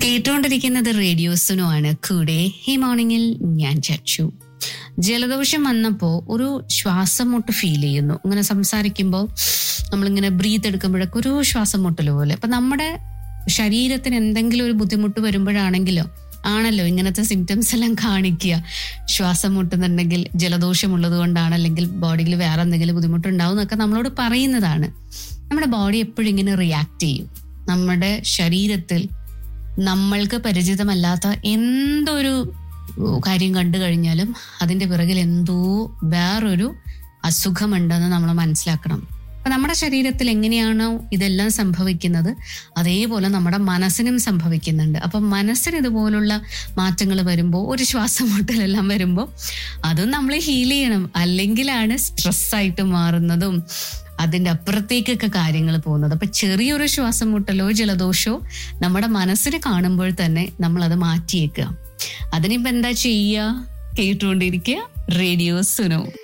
കേട്ടുകൊണ്ടിരിക്കുന്നത് റേഡിയോസിനോ ആണ് കൂടെ ഈ മോർണിംഗിൽ ഞാൻ ചച്ചു ജലദോഷം വന്നപ്പോൾ ഒരു ശ്വാസം മുട്ട് ഫീൽ ചെയ്യുന്നു ഇങ്ങനെ സംസാരിക്കുമ്പോൾ നമ്മളിങ്ങനെ ബ്രീത്ത് എടുക്കുമ്പോഴൊക്കെ ഒരു ശ്വാസം മുട്ടൽ പോലെ അപ്പൊ നമ്മുടെ ശരീരത്തിന് എന്തെങ്കിലും ഒരു ബുദ്ധിമുട്ട് വരുമ്പോഴാണെങ്കിലോ ആണല്ലോ ഇങ്ങനത്തെ സിംറ്റംസ് എല്ലാം കാണിക്കുക ശ്വാസം മുട്ടുന്നുണ്ടെങ്കിൽ ജലദോഷമുള്ളത് കൊണ്ടാണ് അല്ലെങ്കിൽ ബോഡിയിൽ വേറെ എന്തെങ്കിലും ബുദ്ധിമുട്ടുണ്ടാവും എന്നൊക്കെ നമ്മളോട് പറയുന്നതാണ് നമ്മുടെ ബോഡി എപ്പോഴും ഇങ്ങനെ റിയാക്ട് ചെയ്യും നമ്മുടെ ശരീരത്തിൽ നമ്മൾക്ക് പരിചിതമല്ലാത്ത എന്തൊരു കാര്യം കണ്ടു കഴിഞ്ഞാലും അതിന്റെ പിറകിൽ എന്തോ വേറൊരു അസുഖമുണ്ടെന്ന് നമ്മൾ മനസ്സിലാക്കണം അപ്പൊ നമ്മുടെ ശരീരത്തിൽ എങ്ങനെയാണോ ഇതെല്ലാം സംഭവിക്കുന്നത് അതേപോലെ നമ്മുടെ മനസ്സിനും സംഭവിക്കുന്നുണ്ട് അപ്പൊ മനസ്സിന് ഇതുപോലുള്ള മാറ്റങ്ങൾ വരുമ്പോൾ ഒരു ശ്വാസം മുട്ടലെല്ലാം വരുമ്പോൾ അതും നമ്മൾ ഹീൽ ചെയ്യണം അല്ലെങ്കിലാണ് സ്ട്രെസ്സായിട്ട് മാറുന്നതും അതിന്റെ അപ്പുറത്തേക്കൊക്കെ കാര്യങ്ങൾ പോകുന്നത് അപ്പൊ ചെറിയൊരു ശ്വാസം മുട്ടലോ ജലദോഷോ നമ്മുടെ മനസ്സിന് കാണുമ്പോൾ തന്നെ നമ്മൾ അത് മാറ്റിയേക്കുക അതിനിപ്പോ എന്താ ചെയ്യുക കേട്ടുകൊണ്ടിരിക്കുക റേഡിയോ സുനോ